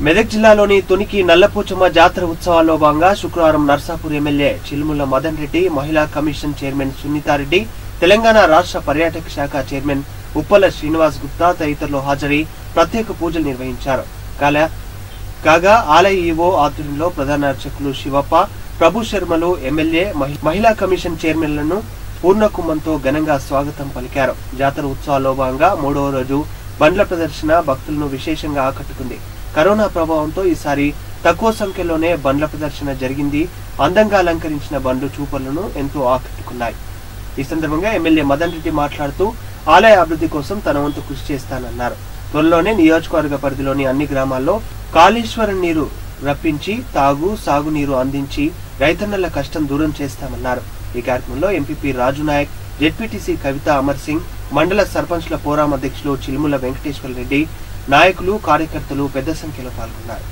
మెదక్ జిల్లాలోని తునికి నల్లపోచమ్మ జాతర ఉత్సవాల్లో భాగంగా శుక్రవారం నర్సాపూర్ ఎమ్మెల్యే చిలుముల మదన్ రెడ్డి మహిళా కమిషన్ చైర్మన్ సునీతారెడ్డి తెలంగాణ రాష్ట్ర పర్యాటక శాఖ చైర్మన్ ఉప్పల శ్రీనివాస్ గుప్తా తదితరులు హాజరై ప్రత్యేక పూజలు నిర్వహించారు కాగా కాగా ఆలయ ఈవో ఆధ్వర్యంలో ప్రధాన అర్చకులు శివప్ప ప్రభు శర్మలు ఎమ్మెల్యే మహి- మహిళా కమిషన్ చైర్మన్లను పూర్ణ కుంభంతో ఘనంగా స్వాగతం పలికారు జాతర ఉత్సవాల్లో భాగంగా మూడవ రోజు బండ్ల ప్రదర్శన భక్తులను విశేషంగా ఆకట్టుకుంది కరోనా ప్రభావంతో ఈసారి తక్కువ సంఖ్యలోనే బండ్ల ప్రదర్శన జరిగింది అందంగా అలంకరించిన బండ్లు చూపర్లను ఎంతో ఆకట్టుకున్నాయి ఈ సందర్భంగా ఎమ్మెల్యే మదన్ రెడ్డి మాట్లాడుతూ ఆలయ అభివృద్ధి కోసం తన వంతు కృషి చేస్తానన్నారు త్వరలోనే నియోజకవర్గ పరిధిలోని అన్ని గ్రామాల్లో కాళేశ్వరం నీరు రప్పించి తాగు సాగునీరు అందించి రైతన్నల కష్టం దూరం చేస్తామన్నారు ఈ కార్యక్రమంలో ఎంపీపీ రాజు నాయక్ జెడ్పీటీసీ కవిత అమర్ సింగ్ మండల సర్పంచ్ల పోరాం అధ్యక్షులు చిలుముల వెంకటేశ్వర రెడ్డి నాయకులు కార్యకర్తలు పెద్ద సంఖ్యలో పాల్గొన్నారు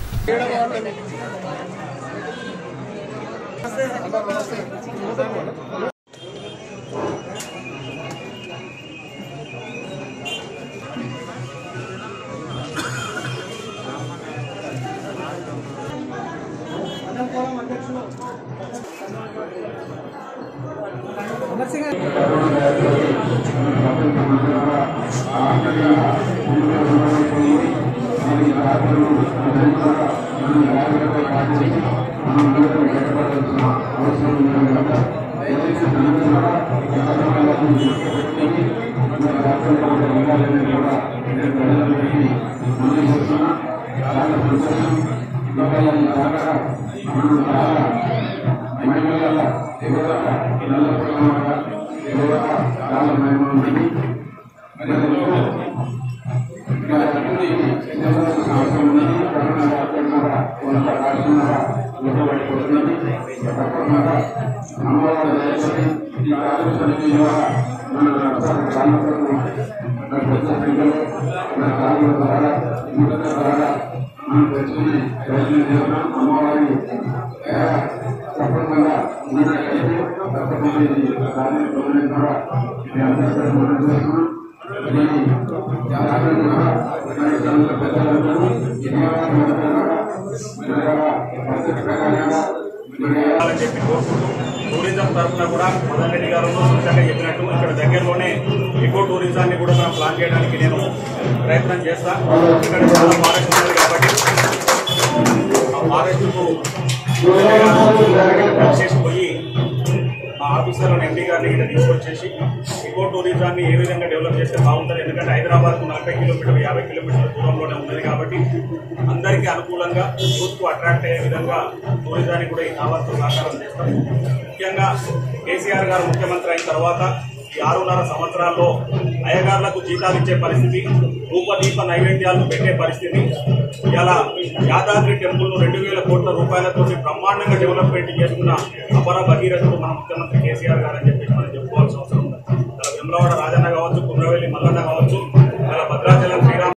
అని చెప్పి కోరుకుంటూ టూరిజం తరఫున కూడా మదన్ రెడ్డి గారు స్పష్టంగా చెప్పినట్టు ఇక్కడ దగ్గరలోనే ఎకో టూరిజాన్ని కూడా మనం ప్లాన్ చేయడానికి నేను ప్రయత్నం చేస్తా ఇక్కడ చాలా ఫారెస్ట్ ఉంది కాబట్టి ఆ ఫారెస్ట్కు చేసి పోయి మా ఆఫీసర్లను ఎంపీ గారిని ఇక్కడ తీసుకొచ్చేసి ఎకో టూరిజాన్ని ఏ విధంగా డెవలప్ చేస్తే బాగుంటుంది ఎందుకంటే హైదరాబాద్కు నలభై కిలోమీటర్లు యాభై కిలోమీటర్ల దూరంలోనే ఉన్నది కాబట్టి అందరికీ అనుకూలంగా యూత్కు అట్రాక్ట్ అయ్యే విధంగా టూరిజాన్ని కూడా ఈ కావాల్సిన సహకారం చేస్తాం ముఖ్యంగా కేసీఆర్ గారు ముఖ్యమంత్రి అయిన తర్వాత ఈ ఆరున్నర సంవత్సరాల్లో అయ్యగారులకు జీతాలు ఇచ్చే పరిస్థితి రూపదీప నైవేద్యాలను పెట్టే పరిస్థితి ఇలా యాదాద్రి టెంపుల్ను రెండు వేల కోట్ల రూపాయలతో బ్రహ్మాండంగా డెవలప్మెంట్ చేసుకున్న అపర భగీరథుడు మన ముఖ్యమంత్రి కేసీఆర్ గారు అని చెప్పేసి మనం చెప్పుకోవాల్సిన అవసరం ఉంది ఇలా వెమ్లవాడ రాజన్న కావచ్చు